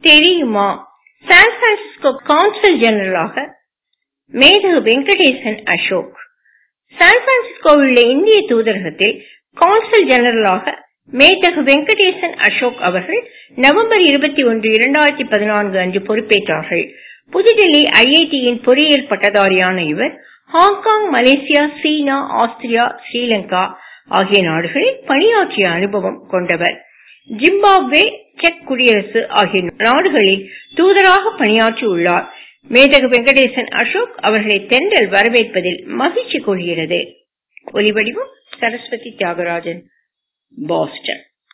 தெரியுமா San Francisco cancel ஜெனரலாக மேதகு வெங்கடேசன் அசோக் சான் பிரான்சிஸ்கோவில் உள்ள இந்திய தூதரகத்தில் கான்சல் ஜெனரலாக மேதகு வெங்கடேசன் அசோக் அவர்கள் நவம்பர் இருபத்தி ஒன்று இரண்டாயிரத்தி பதினான்கு அன்று பொறுப்பேற்றார்கள் புதுடெல்லி ஐஐடியின் பொறியியல் பட்டதாரியான இவர் ஹாங்காங் மலேசியா சீனா ஆஸ்திரியா ஸ்ரீலங்கா ஆகிய நாடுகளில் பணியாற்றிய அனுபவம் கொண்டவர் ஜிம்பாப்வே செக் குடியரசு ஆகிய நாடுகளில் தூதராக பணியாற்றி உள்ளார் மேதகு வெங்கடேசன் அசோக் அவர்களை தென்றல் வரவேற்பதில் மகிழ்ச்சி கொள்கிறது ஒலிவடிவம் சரஸ்வதி தியாகராஜன் பாஸ்டன்